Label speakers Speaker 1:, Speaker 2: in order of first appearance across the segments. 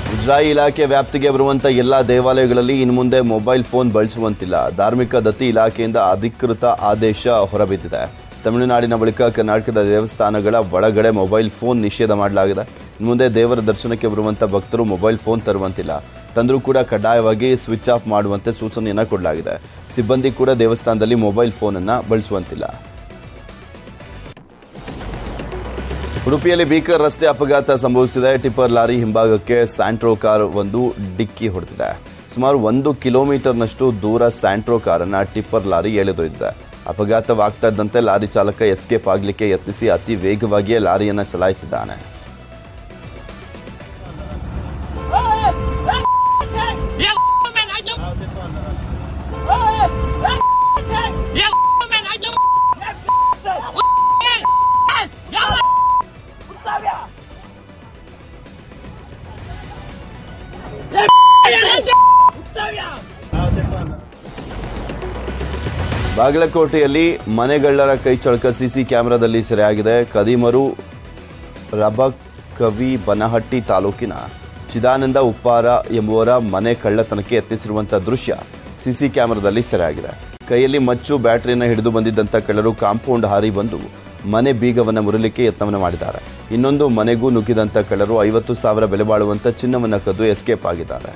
Speaker 1: ಮುಜರಾಯಿ ಇಲಾಖೆ ವ್ಯಾಪ್ತಿಗೆ ಬರುವಂಥ ಎಲ್ಲ ದೇವಾಲಯಗಳಲ್ಲಿ ಇನ್ನು ಮುಂದೆ ಮೊಬೈಲ್ ಫೋನ್ ಬಳಸುವಂತಿಲ್ಲ ಧಾರ್ಮಿಕ ದತ್ತಿ ಇಲಾಖೆಯಿಂದ ಅಧಿಕೃತ ಆದೇಶ ಹೊರಬಿದ್ದಿದೆ ತಮಿಳುನಾಡಿನ ಬಳಿಕ ಕರ್ನಾಟಕದ ದೇವಸ್ಥಾನಗಳ ಒಳಗಡೆ ಮೊಬೈಲ್ ಫೋನ್ ನಿಷೇಧ ಮಾಡಲಾಗಿದೆ ಇನ್ನು ಮುಂದೆ ದೇವರ ದರ್ಶನಕ್ಕೆ ಬರುವಂಥ ಭಕ್ತರು ಮೊಬೈಲ್ ಫೋನ್ ತರುವಂತಿಲ್ಲ ತಂದರೂ ಕೂಡ ಕಡ್ಡಾಯವಾಗಿ ಸ್ವಿಚ್ ಆಫ್ ಮಾಡುವಂತೆ ಸೂಚನೆಯನ್ನು ಕೊಡಲಾಗಿದೆ ಸಿಬ್ಬಂದಿ ಕೂಡ ದೇವಸ್ಥಾನದಲ್ಲಿ ಮೊಬೈಲ್ ಫೋನನ್ನು ಬಳಸುವಂತಿಲ್ಲ ಉಡುಪಿಯಲ್ಲಿ ಭೀಕರ ರಸ್ತೆ ಅಪಘಾತ ಸಂಭವಿಸಿದೆ ಟಿಪ್ಪರ್ ಲಾರಿ ಹಿಂಭಾಗಕ್ಕೆ ಸ್ಯಾಂಟ್ರೋ ಕಾರ್ ಒಂದು ಡಿಕ್ಕಿ ಹೊಡೆದಿದೆ ಸುಮಾರು ಒಂದು ಕಿಲೋಮೀಟರ್ನಷ್ಟು ದೂರ ಸ್ಯಾಂಟ್ರೋ ಕಾರನ್ನ ಟಿಪ್ಪರ್ ಲಾರಿ ಎಳೆದೊಯ್ದಿದೆ ಅಪಘಾತವಾಗ್ತಾ ಇದ್ದಂತೆ ಲಾರಿ ಚಾಲಕ ಎಸ್ಕೇಪ್ ಆಗಲಿಕ್ಕೆ ಯತ್ನಿಸಿ ಅತಿ ವೇಗವಾಗಿಯೇ ಲಾರಿಯನ್ನು ಚಲಾಯಿಸಿದ್ದಾನೆ
Speaker 2: Yeah, man, I don't. Yeah, man, I don't.
Speaker 1: ಬಾಗಲಕೋಟೆಯಲ್ಲಿ ಮನೆಗಳ್ಳರ ಕೈಚಳಕ ಸಿಸಿ ಕ್ಯಾಮೆರಾದಲ್ಲಿ ಸೆರೆಯಾಗಿದೆ ಕದಿಮರು ರಬಕವಿ ಬನಹಟ್ಟಿ ತಾಲೂಕಿನ ಚಿದಾನಂದ ಉಪ್ಪಾರ ಎಂಬುವರ ಮನೆ ಕಳ್ಳತನಕ್ಕೆ ಯತ್ನಿಸಿರುವಂಥ ದೃಶ್ಯ ಸಿಸಿ ಕ್ಯಾಮೆರಾದಲ್ಲಿ ಸೆರೆಯಾಗಿದೆ ಕೈಯಲ್ಲಿ ಮಚ್ಚು ಬ್ಯಾಟರಿಯನ್ನು ಹಿಡಿದು ಬಂದಿದ್ದಂಥ ಕಳ್ಳರು ಕಾಂಪೌಂಡ್ ಹಾರಿ ಬಂದು ಮನೆ ಬೀಗವನ್ನು ಮುರಲಿಕ್ಕೆ ಯತ್ನವನ್ನು ಮಾಡಿದ್ದಾರೆ ಇನ್ನೊಂದು ಮನೆಗೂ ನುಗ್ಗಿದಂಥ ಕಳ್ಳರು ಐವತ್ತು ಸಾವಿರ ಬೆಲೆ ಬಾಳುವಂಥ ಚಿನ್ನವನ್ನು ಕದ್ದು ಎಸ್ಕೇಪ್ ಆಗಿದ್ದಾರೆ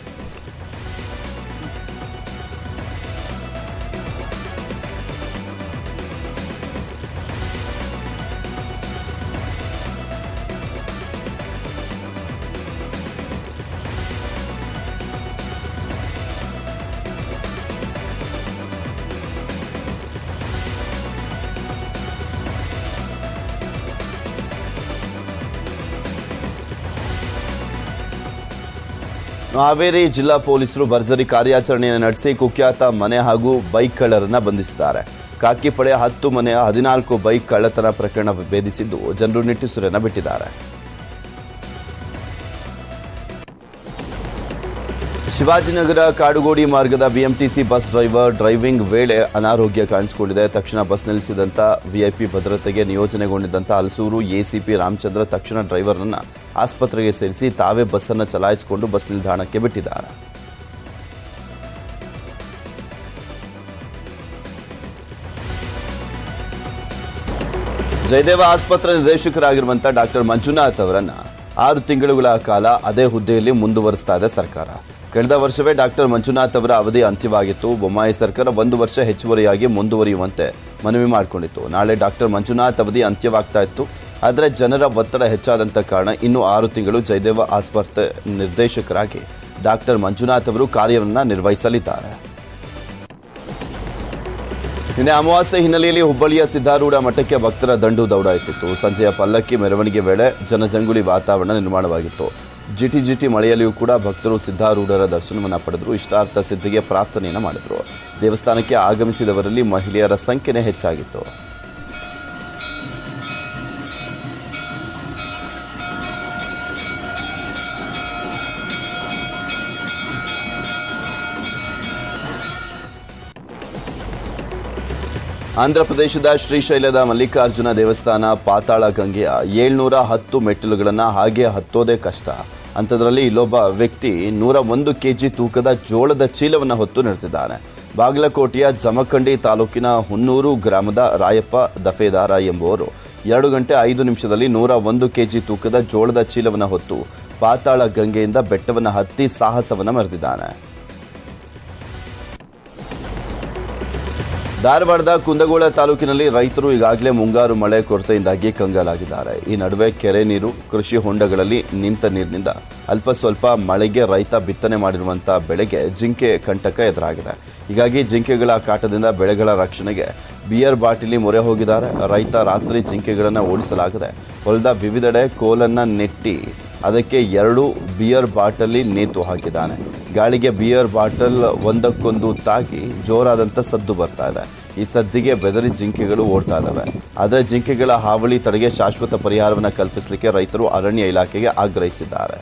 Speaker 1: ಹಾವೇರಿ ಜಿಲ್ಲಾ ಪೊಲೀಸರು ಭರ್ಜರಿ ಕಾರ್ಯಾಚರಣೆಯನ್ನು ನಡೆಸಿ ಕುಖ್ಯಾತ ಮನೆ ಹಾಗೂ ಬೈಕ್ ಕಳ್ಳರನ್ನ ಬಂಧಿಸಿದ್ದಾರೆ ಕಾಕಿ ಪಡೆ ಹತ್ತು ಮನೆಯ ಹದಿನಾಲ್ಕು ಬೈಕ್ ಕಳ್ಳತನ ಪ್ರಕರಣ ಭೇದಿಸಿದ್ದು ಜನರು ನಿಟ್ಟುಸಿರನ್ನ ಬಿಟ್ಟಿದ್ದಾರೆ ಶಿವಾಜಿನಗರ ಕಾಡುಗೋಡಿ ಮಾರ್ಗದ ಬಿಎಂಟಿಸಿ ಬಸ್ ಡ್ರೈವರ್ ಡ್ರೈವಿಂಗ್ ವೇಳೆ ಅನಾರೋಗ್ಯ ಕಾಣಿಸಿಕೊಂಡಿದೆ ತಕ್ಷಣ ಬಸ್ ನಿಲ್ಲಿಸಿದಂಥ ವಿಐಪಿ ಭದ್ರತೆಗೆ ನಿಯೋಜನೆಗೊಂಡಿದ್ದಂಥ ಹಲಸೂರು ಎಸಿಪಿ ರಾಮಚಂದ್ರ ತಕ್ಷಣ ಡ್ರೈವರ್ನನ್ನ ಆಸ್ಪತ್ರೆಗೆ ಸೇರಿಸಿ ತಾವೇ ಬಸ್ಸನ್ನು ಚಲಾಯಿಸಿಕೊಂಡು ಬಸ್ ನಿಲ್ದಾಣಕ್ಕೆ ಬಿಟ್ಟಿದ್ದಾರೆ ಜಯದೇವ ಆಸ್ಪತ್ರೆ ನಿರ್ದೇಶಕರಾಗಿರುವಂಥ ಡಾಕ್ಟರ್ ಮಂಜುನಾಥ್ ಅವರನ್ನ ಆರು ತಿಂಗಳುಗಳ ಕಾಲ ಅದೇ ಹುದ್ದೆಯಲ್ಲಿ ಮುಂದುವರಿಸ್ತಾ ಇದೆ ಸರ್ಕಾರ ಕಳೆದ ವರ್ಷವೇ ಡಾಕ್ಟರ್ ಮಂಜುನಾಥ್ ಅವರ ಅವಧಿ ಅಂತ್ಯವಾಗಿತ್ತು ಬೊಮ್ಮಾಯಿ ಸರ್ಕಾರ ಒಂದು ವರ್ಷ ಹೆಚ್ಚುವರಿಯಾಗಿ ಮುಂದುವರಿಯುವಂತೆ ಮನವಿ ಮಾಡಿಕೊಂಡಿತ್ತು ನಾಳೆ ಡಾಕ್ಟರ್ ಮಂಜುನಾಥ್ ಅವಧಿ ಅಂತ್ಯವಾಗ್ತಾ ಇತ್ತು ಆದರೆ ಜನರ ಒತ್ತಡ ಹೆಚ್ಚಾದಂಥ ಕಾರಣ ಇನ್ನೂ ಆರು ತಿಂಗಳು ಜಯದೇವ ಆಸ್ಪತ್ರೆ ನಿರ್ದೇಶಕರಾಗಿ ಡಾಕ್ಟರ್ ಮಂಜುನಾಥ್ ಅವರು ಕಾರ್ಯವನ್ನು ನಿರ್ವಹಿಸಲಿದ್ದಾರೆ ನಿನ್ನೆ ಅಮಾವಾಸ್ಯೆ ಹಿನ್ನೆಲೆಯಲ್ಲಿ ಹುಬ್ಬಳ್ಳಿಯ ಸಿದ್ದಾರೂಢ ಮಠಕ್ಕೆ ಭಕ್ತರ ದಂಡು ದೌಡಾಯಿಸಿತ್ತು ಸಂಜೆಯ ಪಲ್ಲಕ್ಕಿ ಮೆರವಣಿಗೆ ವೇಳೆ ಜನಜಂಗುಳಿ ವಾತಾವರಣ ನಿರ್ಮಾಣವಾಗಿತ್ತು ಜಿಟಿ ಜಿಟಿ ಮಳೆಯಲ್ಲಿಯೂ ಕೂಡ ಭಕ್ತರು ಸಿದ್ದಾರೂಢರ ದರ್ಶನವನ್ನು ಪಡೆದರು ಇಷ್ಟಾರ್ಥ ಸಿದ್ಧಿಗೆ ಪ್ರಾರ್ಥನೆಯನ್ನು ಮಾಡಿದರು ದೇವಸ್ಥಾನಕ್ಕೆ ಆಗಮಿಸಿದವರಲ್ಲಿ ಮಹಿಳೆಯರ ಸಂಖ್ಯೆನೇ ಹೆಚ್ಚಾಗಿತ್ತು ಆಂಧ್ರ ಪ್ರದೇಶದ ಶ್ರೀಶೈಲದ ಮಲ್ಲಿಕಾರ್ಜುನ ದೇವಸ್ಥಾನ ಪಾತಾಳ ಗಂಗೆಯ ಏಳ್ನೂರ ಹತ್ತು ಮೆಟ್ಟಿಲುಗಳನ್ನು ಹಾಗೆ ಹತ್ತೋದೇ ಕಷ್ಟ ಅಂಥದ್ರಲ್ಲಿ ಇಲ್ಲೊಬ್ಬ ವ್ಯಕ್ತಿ ನೂರ ಒಂದು ಕೆಜಿ ತೂಕದ ಜೋಳದ ಚೀಲವನ್ನು ಹೊತ್ತು ನಿಲ್ತಿದ್ದಾನೆ ಬಾಗಲಕೋಟೆಯ ಜಮಖಂಡಿ ತಾಲೂಕಿನ ಹುನ್ನೂರು ಗ್ರಾಮದ ರಾಯಪ್ಪ ದಫೇದಾರ ಎಂಬುವರು ಎರಡು ಗಂಟೆ ಐದು ನಿಮಿಷದಲ್ಲಿ ನೂರ ಒಂದು ಕೆಜಿ ತೂಕದ ಜೋಳದ ಚೀಲವನ್ನು ಹೊತ್ತು ಪಾತಾಳ ಗಂಗೆಯಿಂದ ಬೆಟ್ಟವನ್ನು ಹತ್ತಿ ಸಾಹಸವನ್ನು ಮೆರೆದಿದ್ದಾನೆ ಧಾರವಾಡದ ಕುಂದಗೋಳ ತಾಲೂಕಿನಲ್ಲಿ ರೈತರು ಈಗಾಗಲೇ ಮುಂಗಾರು ಮಳೆ ಕೊರತೆಯಿಂದಾಗಿ ಕಂಗಾಲಾಗಿದ್ದಾರೆ ಈ ನಡುವೆ ಕೆರೆ ನೀರು ಕೃಷಿ ಹೊಂಡಗಳಲ್ಲಿ ನಿಂತ ನೀರಿನಿಂದ ಅಲ್ಪ ಸ್ವಲ್ಪ ಮಳೆಗೆ ರೈತ ಬಿತ್ತನೆ ಮಾಡಿರುವಂಥ ಬೆಳೆಗೆ ಜಿಂಕೆ ಕಂಟಕ ಎದುರಾಗಿದೆ ಹೀಗಾಗಿ ಜಿಂಕೆಗಳ ಕಾಟದಿಂದ ಬೆಳೆಗಳ ರಕ್ಷಣೆಗೆ ಬಿಯರ್ ಬಾಟಿಲಿ ಮೊರೆ ಹೋಗಿದ್ದಾರೆ ರೈತ ರಾತ್ರಿ ಜಿಂಕೆಗಳನ್ನು ಓಡಿಸಲಾಗದೆ ಹೊಲದ ವಿವಿಧೆಡೆ ಕೋಲನ್ನ ನೆಟ್ಟಿ ಅದಕ್ಕೆ ಎರಡು ಬಿಯರ್ ಬಾಟಲಿ ನೇತು ಹಾಕಿದ್ದಾನೆ ಗಾಳಿಗೆ ಬಿಯರ್ ಬಾಟಲ್ ಒಂದಕ್ಕೊಂದು ತಾಗಿ ಜೋರಾದಂಥ ಸದ್ದು ಬರ್ತಾ ಇದೆ ಈ ಸದ್ದಿಗೆ ಬೆದರಿ ಜಿಂಕೆಗಳು ಓಡ್ತಾ ಇದ್ದಾವೆ ಆದರೆ ಜಿಂಕೆಗಳ ಹಾವಳಿ ತಡೆಗೆ ಶಾಶ್ವತ ಪರಿಹಾರವನ್ನು ಕಲ್ಪಿಸಲಿಕ್ಕೆ ರೈತರು ಅರಣ್ಯ ಇಲಾಖೆಗೆ ಆಗ್ರಹಿಸಿದ್ದಾರೆ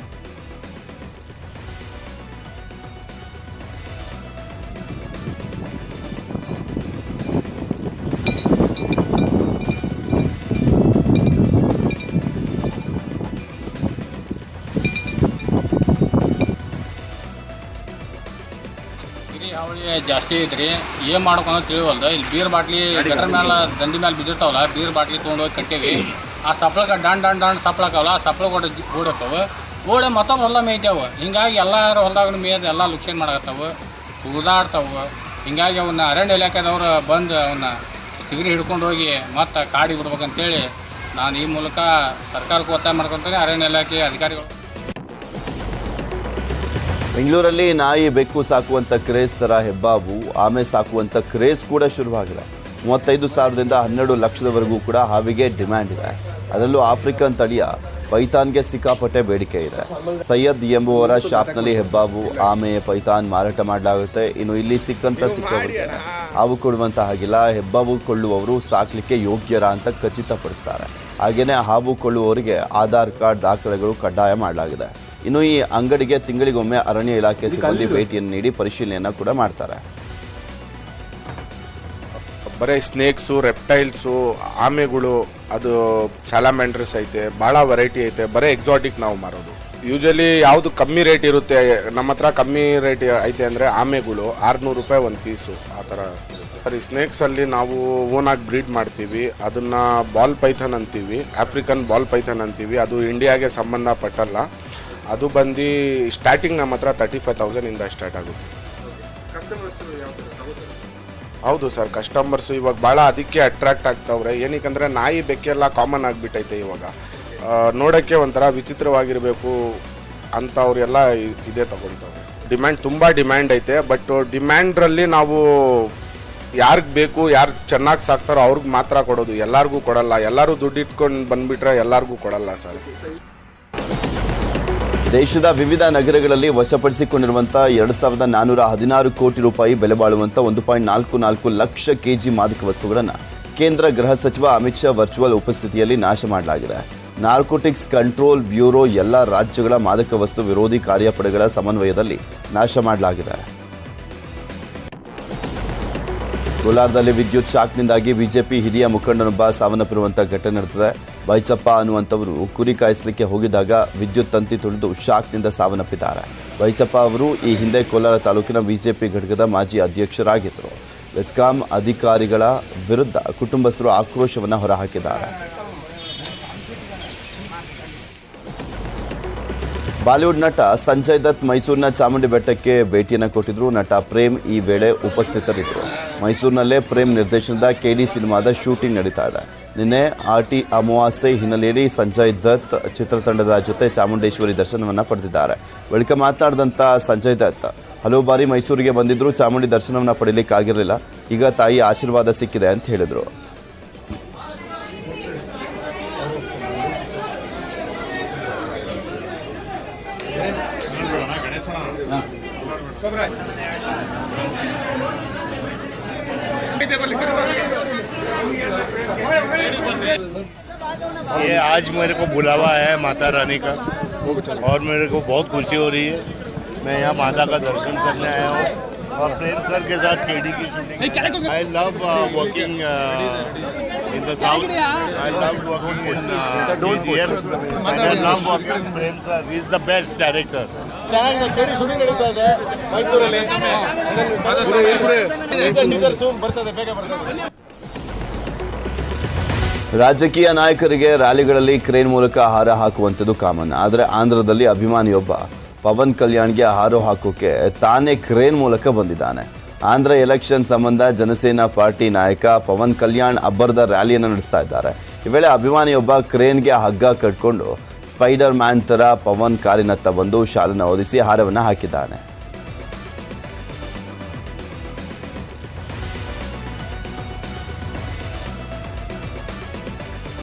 Speaker 3: ಗಾಳಿ ಜಾಸ್ತಿ ಐತ್ರಿ ಏನ್ ಮಾಡ್ಕೊಂಡು ತಿಳಿವಲ್ದು ಇಲ್ಲಿ ಬೀರ್ ಬಾಟ್ಲಿ ಗಟರ್ ಮೇಲೆ ದಂಡಿ ಮೇಲೆ ಬಿದ್ದಿರ್ತಾವಲ್ಲ ಬೀರ್ ಬಾಟ್ಲಿ ತೊಗೊಂಡೋಗಿ ಕಟ್ಟೇವಿ ಆ ಸಪ್ಳಕ್ಕೆ ಡಾಂಡ್ ಡಾಂಡ್ ಡಾಂಡ್ ಸಪ್ಳಕ್ಕವಲ್ಲ ಆ ಸಪ್ಳ ಕೂಡ ಓಡಕ್ಕವು ಓಡೆ ಮತ್ತೊಬ್ಬ ಹೊಲ ಮೇಯ್ತಾವ ಹಿಂಗಾಗಿ ಎಲ್ಲಾರು ಹೊಲ್ದಾಗ ಮೇಯ್ದು ಎಲ್ಲ ಲುಕ್ಷನ್ ಮಾಡಕತ್ತಾವು ಉದಾಡ್ತಾವು ಹಿಂಗಾಗಿ ಅವನ್ನ ಅರಣ್ಯ ಇಲಾಖೆದವ್ರು ಬಂದು ಅವನ್ನ ಸಿಗರಿ ಹಿಡ್ಕೊಂಡು ಹೋಗಿ ಮತ್ತೆ ಕಾಡಿ ಬಿಡ್ಬೇಕಂತೇಳಿ ನಾನು ಈ ಮೂಲಕ ಸರ್ಕಾರಕ್ಕೆ ಒತ್ತಾಯ ಮಾಡ್ಕೊತೀನಿ ಅರಣ್ಯ ಇಲಾಖೆ ಅಧಿಕಾರಿಗಳು
Speaker 1: ಬೆಂಗಳೂರಲ್ಲಿ ನಾಯಿ ಬೆಕ್ಕು ಸಾಕುವಂತ ಕ್ರೇಜ್ ತರ ಹೆಬ್ಬಾವು ಆಮೆ ಸಾಕುವಂತ ಕ್ರೇಜ್ ಕೂಡ ಶುರುವಾಗಿದೆ ಮೂವತ್ತೈದು ಸಾವಿರದಿಂದ ಹನ್ನೆರಡು ಲಕ್ಷದವರೆಗೂ ಕೂಡ ಹಾವಿಗೆ ಡಿಮ್ಯಾಂಡ್ ಇದೆ ಅದರಲ್ಲೂ ಆಫ್ರಿಕನ್ ತಳಿಯ ಪೈಥಾನ್ಗೆ ಸಿಕ್ಕಾಪಟ್ಟೆ ಬೇಡಿಕೆ ಇದೆ ಸೈಯದ್ ಎಂಬುವರ ಶಾಪ್ನಲ್ಲಿ ಹೆಬ್ಬಾವು ಆಮೆ ಪೈಥಾನ್ ಮಾರಾಟ ಮಾಡಲಾಗುತ್ತೆ ಇನ್ನು ಇಲ್ಲಿ ಸಿಕ್ಕಂತ ಸಿಕ್ಕವರಿಗೆ ಹಾವು ಕೊಡುವಂತ ಹಾಗಿಲ್ಲ ಹೆಬ್ಬಾವು ಕೊಳ್ಳುವವರು ಸಾಕ್ಲಿಕ್ಕೆ ಯೋಗ್ಯರ ಅಂತ ಖಚಿತಪಡಿಸ್ತಾರೆ ಹಾಗೇನೆ ಹಾವು ಕೊಳ್ಳುವವರಿಗೆ ಆಧಾರ್ ಕಾರ್ಡ್ ದಾಖಲೆಗಳು ಕಡ್ಡಾಯ ಮಾಡಲಾಗಿದೆ ಇನ್ನು ಈ ಅಂಗಡಿಗೆ ತಿಂಗಳಿಗೊಮ್ಮೆ ಅರಣ್ಯ ಇಲಾಖೆ ಸಿಬ್ಬಂದಿ ಭೇಟಿಯನ್ನು ನೀಡಿ ಪರಿಶೀಲನೆಯನ್ನ ಕೂಡ ಮಾಡ್ತಾರೆ
Speaker 4: ಬರೀ ಸ್ನೇಕ್ಸು ರೆಪ್ಟೈಲ್ಸು ಆಮೆಗಳು ಅದು ಸ್ಯಾಲಾಮೆಂಡ್ರಸ್ ಐತೆ ಭಾಳ ವೆರೈಟಿ ಐತೆ ಬರೀ ಎಕ್ಸಾಟಿಕ್ ನಾವು ಮಾರೋದು ಯೂಶಲಿ ಯಾವುದು ಕಮ್ಮಿ ರೇಟ್ ಇರುತ್ತೆ ನಮ್ಮ ಹತ್ರ ಕಮ್ಮಿ ರೇಟ್ ಐತೆ ಅಂದರೆ ಆಮೆಗಳು ಆರುನೂರು ರೂಪಾಯಿ ಒಂದು ಪೀಸು ಆ ಥರ ಸರಿ ಸ್ನೇಕ್ಸಲ್ಲಿ ನಾವು ಓನಾಗಿ ಬ್ರೀಡ್ ಮಾಡ್ತೀವಿ ಅದನ್ನು ಬಾಲ್ ಪೈಥನ್ ಅಂತೀವಿ ಆಫ್ರಿಕನ್ ಬಾಲ್ ಪೈಥನ್ ಅಂತೀವಿ ಅದು ಇಂಡಿಯಾಗೆ ಸಂಬಂಧಪಟ್ಟಲ್ಲ ಅದು ಬಂದು ಸ್ಟಾರ್ಟಿಂಗ್ ನಮ್ಮ ಹತ್ರ ತರ್ಟಿ ಫೈವ್ ತೌಸಂಡಿಂದ ಸ್ಟಾರ್ಟ್ ಆಗುತ್ತೆ ಹೌದು ಸರ್ ಕಸ್ಟಮರ್ಸ್ ಇವಾಗ ಭಾಳ ಅದಕ್ಕೆ ಅಟ್ರಾಕ್ಟ್ ಆಗ್ತಾವ್ರೆ ಏನಕ್ಕಂದ್ರೆ ನಾಯಿ ಬೆಕ್ಕೆಲ್ಲ ಕಾಮನ್ ಆಗಿಬಿಟ್ಟೈತೆ ಇವಾಗ ಆ, ನೋಡೋಕ್ಕೆ ಒಂಥರ ವಿಚಿತ್ರವಾಗಿರಬೇಕು ಅಂಥವ್ರೆಲ್ಲ ಇ- ಇದೇ ತಗೊಳ್ತಾವ್ರೆ ಡಿಮ್ಯಾಂಡ್ ತುಂಬ ಡಿಮ್ಯಾಂಡ್ ಐತೆ ಬಟ್ ಡಿಮ್ಯಾಂಡ್ರಲ್ಲಿ ನಾವು ಯಾರಿಗೆ ಬೇಕು ಯಾರು ಚೆನ್ನಾಗಿ ಸಾಕ್ತಾರೋ ಅವ್ರಿಗೆ ಮಾತ್ರ ಕೊಡೋದು ಎಲ್ಲರಿಗೂ ಕೊಡಲ್ಲ ಎಲ್ಲರೂ ದುಡ್ಡು ಇಟ್ಕೊಂಡು ಬಂದ್ಬಿಟ್ರೆ ಎಲ್ಲರಿಗೂ ಕೊಡಲ್ಲ ಸರ್
Speaker 1: ದೇಶದ ವಿವಿಧ ನಗರಗಳಲ್ಲಿ ವಶಪಡಿಸಿಕೊಂಡಿರುವಂತಹ ಎರಡ್ ಸಾವಿರದ ನಾನೂರ ಹದಿನಾರು ಕೋಟಿ ರೂಪಾಯಿ ಬೆಲೆ ಬಾಳುವಂತ ಒಂದು ಪಾಯಿಂಟ್ ನಾಲ್ಕು ನಾಲ್ಕು ಲಕ್ಷ ಕೆಜಿ ಮಾದಕ ವಸ್ತುಗಳನ್ನು ಕೇಂದ್ರ ಗೃಹ ಸಚಿವ ಅಮಿತ್ ಶಾ ವರ್ಚುವಲ್ ಉಪಸ್ಥಿತಿಯಲ್ಲಿ ನಾಶ ಮಾಡಲಾಗಿದೆ ನಾರ್ಕೋಟಿಕ್ಸ್ ಕಂಟ್ರೋಲ್ ಬ್ಯೂರೋ ಎಲ್ಲ ರಾಜ್ಯಗಳ ಮಾದಕ ವಸ್ತು ವಿರೋಧಿ ಕಾರ್ಯಪಡೆಗಳ ಸಮನ್ವಯದಲ್ಲಿ ನಾಶ ಮಾಡಲಾಗಿದೆ ಕೋಲಾರದಲ್ಲಿ ವಿದ್ಯುತ್ ಶಾಕ್ನಿಂದಾಗಿ ಬಿಜೆಪಿ ಹಿರಿಯ ಮುಖಂಡನೊಬ್ಬ ಸಾವನ್ನಪ್ಪಿರುವಂತಹ ಘಟನೆ ನಡೆದಿದೆ ಬೈಚಪ್ಪ ಅನ್ನುವಂಥವರು ಕುರಿ ಕಾಯಿಸಲಿಕ್ಕೆ ಹೋಗಿದ್ದಾಗ ವಿದ್ಯುತ್ ತಂತಿ ತುಳಿದು ಶಾಕ್ನಿಂದ ಸಾವನ್ನಪ್ಪಿದ್ದಾರೆ ಬೈಚಪ್ಪ ಅವರು ಈ ಹಿಂದೆ ಕೋಲಾರ ತಾಲೂಕಿನ ಬಿಜೆಪಿ ಘಟಕದ ಮಾಜಿ ಅಧ್ಯಕ್ಷರಾಗಿದ್ದರು ಬೆಸ್ಕಾಂ ಅಧಿಕಾರಿಗಳ ವಿರುದ್ಧ ಕುಟುಂಬಸ್ಥರು ಆಕ್ರೋಶವನ್ನು ಹೊರಹಾಕಿದ್ದಾರೆ ಬಾಲಿವುಡ್ ನಟ ಸಂಜಯ್ ದತ್ ಮೈಸೂರಿನ ಚಾಮುಂಡಿ ಬೆಟ್ಟಕ್ಕೆ ಭೇಟಿಯನ್ನು ಕೊಟ್ಟಿದ್ರು ನಟ ಪ್ರೇಮ್ ಈ ವೇಳೆ ಉಪಸ್ಥಿತರಿದ್ದರು ಮೈಸೂರಿನಲ್ಲೇ ಪ್ರೇಮ್ ನಿರ್ದೇಶನದ ಕೆಡಿ ಸಿನಿಮಾದ ಶೂಟಿಂಗ್ ನಡೀತಾ ಇದೆ ನಿನ್ನೆ ಆರ್ಟಿ ಅಮಾವಾಸ್ಯೆ ಹಿನ್ನೆಲೆಯಲ್ಲಿ ಸಂಜಯ್ ದತ್ ಚಿತ್ರತಂಡದ ಜೊತೆ ಚಾಮುಂಡೇಶ್ವರಿ ದರ್ಶನವನ್ನ ಪಡೆದಿದ್ದಾರೆ ಬಳಿಕ ಮಾತನಾಡಿದಂಥ ಸಂಜಯ್ ದತ್ ಹಲವು ಬಾರಿ ಮೈಸೂರಿಗೆ ಬಂದಿದ್ರು ಚಾಮುಂಡಿ ದರ್ಶನವನ್ನ ಪಡೀಲಿಕ್ಕಾಗಿರಲಿಲ್ಲ ಈಗ ತಾಯಿ ಆಶೀರ್ವಾದ ಸಿಕ್ಕಿದೆ ಅಂತ ಹೇಳಿದರು
Speaker 5: ये आज मेरे को बुलावा है माता रानी का और मेरे को बहुत खुशी हो रही है मैं यहाँ माता का दर्शन करने आया हूँ और प्रेम सर के साथ केडी की shooting I love working in the south I love working in DGM and I love working Prem sir is the best director
Speaker 6: ಚೆನ್ನಾಗಿದೆ ಸ್ಟೋರಿ ಶೂಟಿಂಗ್ ನಡೀತಾ ಇದೆ ಮೈಸೂರಲ್ಲಿ ಟೀಸರ್ ಸೂಮ್ ಬರ್ತದೆ ಬೇಗ ಬರ್ತದೆ
Speaker 1: ರಾಜಕೀಯ ನಾಯಕರಿಗೆ ರ್ಯಾಲಿಗಳಲ್ಲಿ ಕ್ರೇನ್ ಮೂಲಕ ಹಾರ ಹಾಕುವಂಥದ್ದು ಕಾಮನ್ ಆದರೆ ಆಂಧ್ರದಲ್ಲಿ ಅಭಿಮಾನಿಯೊಬ್ಬ ಪವನ್ ಕಲ್ಯಾಣ್ಗೆ ಹಾರೋ ಹಾಕೋಕೆ ತಾನೇ ಕ್ರೇನ್ ಮೂಲಕ ಬಂದಿದ್ದಾನೆ ಆಂಧ್ರ ಎಲೆಕ್ಷನ್ ಸಂಬಂಧ ಜನಸೇನಾ ಪಾರ್ಟಿ ನಾಯಕ ಪವನ್ ಕಲ್ಯಾಣ್ ಅಬ್ಬರದ ರ್ಯಾಲಿಯನ್ನು ನಡೆಸ್ತಾ ಇದ್ದಾರೆ ಈ ವೇಳೆ ಅಭಿಮಾನಿಯೊಬ್ಬ ಕ್ರೇನ್ಗೆ ಹಗ್ಗ ಕಟ್ಕೊಂಡು ಸ್ಪೈಡರ್ ಮ್ಯಾನ್ ತರ ಪವನ್ ಕಾರಿನತ್ತ ಬಂದು ಶಾಲನ್ನು ಓದಿಸಿ ಹಾರವನ್ನು ಹಾಕಿದ್ದಾನೆ